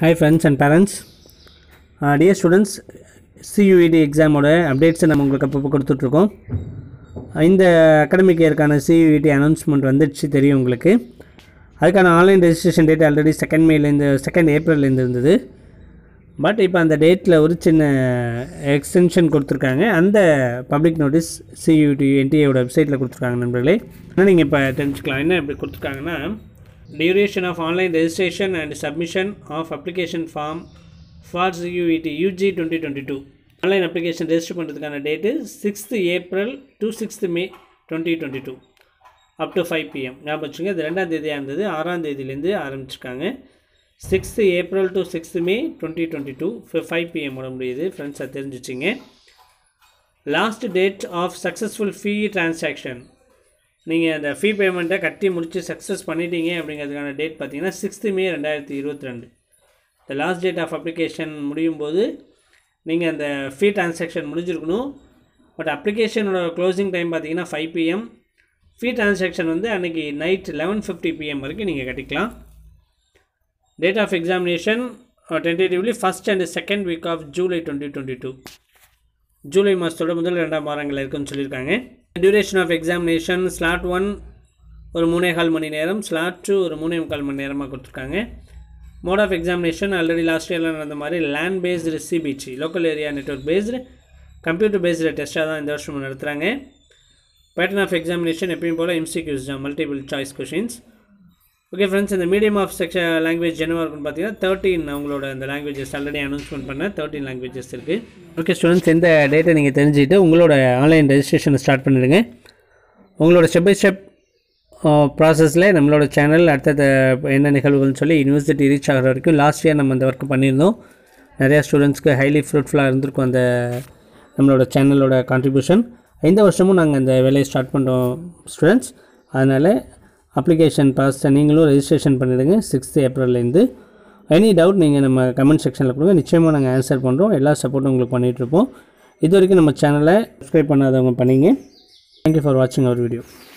hi friends and parents dear students CUET எக்ஸாமோட அப்டேட்ஸை நம்ம உங்களுக்கு அப்பப்போ கொடுத்துட்ருக்கோம் இந்த அகாடமிக் இயருக்கான சியூஇடி அனௌன்ஸ்மெண்ட் வந்துடுச்சு தெரியும் உங்களுக்கு அதுக்கான online registration date already second மேலேருந்து செகண்ட் ஏப்ரல்லேருந்து இருந்தது பட் இப்போ அந்த டேட்டில் ஒரு சின்ன எக்ஸ்டென்ஷன் கொடுத்துருக்காங்க அந்த பப்ளிக் நோட்டீஸ் சியூடி என்டிஏவோட வெப்சைட்டில் கொடுத்துருக்காங்க நண்பர்களே ஆனால் நீங்கள் இப்போ தெரிஞ்சுக்கலாம் என்ன இப்படி கொடுத்துருக்காங்கன்னா duration of online registration and submission of application form for CUET UG twenty twenty two online application register பண்ணுறதுக்கான date sixth April to sixth May twenty twenty two up to five PM ஞாபகம் வச்சுங்க இது ரெண்டாம் தேதியாக இருந்தது ஆறாம் தேதியிலேருந்து ஆரம்பிச்சிருக்காங்க sixth April to sixth May twenty twenty two five PM விட முடியுது ஃப்ரெண்ட்ஸ் அதை தெரிஞ்சுச்சிங்க last date of successful fee transaction நீங்கள் அந்த ஃபீ பேமெண்ட்டை கட்டி முடித்து சக்ஸஸ் பண்ணிட்டீங்க அப்படிங்கிறதுக்கான டேட் பார்த்தீங்கன்னா சிக்ஸ்த்து மே ரெண்டாயிரத்தி இருபத்தி ரெண்டு இந்த லாஸ்ட் டேட் ஆஃப் அப்ளிகேஷன் முடியும் போது நீங்கள் அந்த ஃபீ டிரான்சாக்ஷன் முடிஞ்சிருக்கணும் பட் அப்ளிகேஷனோட க்ளோசிங் டைம் பார்த்தீங்கன்னா ஃபைவ் பிஎம் ஃபீ டிரான்சாக்ஷன் வந்து அன்றைக்கி நைட் லெவன் ஃபிஃப்டி பிஎம் வரைக்கும் நீங்கள் கட்டிக்கலாம் date of examination tentatively first and second week of July twenty twenty two July மாதத்தோட முதல் ரெண்டாம் வாரங்கள் இருக்குன்னு சொல்லியிருக்காங்க duration of examination slot one ஒரு மூணே கால் மணி நேரம் ஸ்லாட் டூ ஒரு மூணே முக்கால் மணி நேரமாக கொடுத்துருக்காங்க mode of examination already last இயரில் நடந்த மாதிரி land based CBC local area network based computer based டெஸ்ட்டாக தான் இந்த வருஷம் நடத்துகிறாங்க பேட்டர்ன் ஆஃப் எக்ஸாமினேஷன் எப்பயும் போல் எம்சிக்யூஸ் தான் multiple choice questions okay friends இந்த மீடியம் ஆஃப் செக்ஷன் லாங்குவேஜ் என்னவாக இருக்குன்னு பார்த்தீங்கன்னா தேர்ட்டின் அவங்களோட அந்த லாங்குவேஜஸ் ஆல்ரெடி அனௌன்ஸ்மெண்ட் பண்ண தேர்ட்டின் லாங்குவேஜஸ் இருக்குது ஓகே ஸ்டூடெண்ட்ஸ் இந்த டேட்டை நீங்கள் தெரிஞ்சுக்கிட்டு உங்களோட ஆன்லைன் ரெஜிஸ்ட்ரேஷனை ஸ்டார்ட் பண்ணிடுங்க உங்களோட ஸ்டெப் பை ஸ்டெப் ப்ராசஸில் நம்மளோட சேனல் அடுத்தது என்ன நிகழ்வுகள்னு சொல்லி யூனிவர்சிட்டி ரீச் ஆகிற வரைக்கும் லாஸ்ட் இயர் நம்ம இந்த ஒர்க் பண்ணியிருந்தோம் நிறையா ஸ்டூடெண்ட்ஸ்க்கு ஹைலி ஃப்ரூட்ஃபுல்லாக இருந்திருக்கும் அந்த நம்மளோட சேனலோட கான்ட்ரிபியூஷன் இந்த வருஷமும் நாங்கள் அந்த வேலையை ஸ்டார்ட் பண்ணுறோம் ஸ்டூடெண்ட்ஸ் அதனால் அப்ளிகேஷன் ப்ராசஸை நீங்களும் ரெஜிஸ்ட்ரேஷன் பண்ணிவிடுங்க சிக்ஸ்த்து ஏப்ரல்லேருந்து எனி டவுட் நீங்கள் நம்ம கமெண்ட் செக்ஷனில் கொடுங்க நிச்சயமாக நாங்கள் ஆன்சர் பண்ணுறோம் எல்லா சப்போர்ட்டும் உங்களுக்கு பண்ணிகிட்ருப்போம் இது வரைக்கும் நம்ம சேனலை சப்ஸ்கிரைப் பண்ணாதவங்க பண்ணிங்க தேங்க்யூ ஃபார் வாட்சிங் அவர் வீடியோ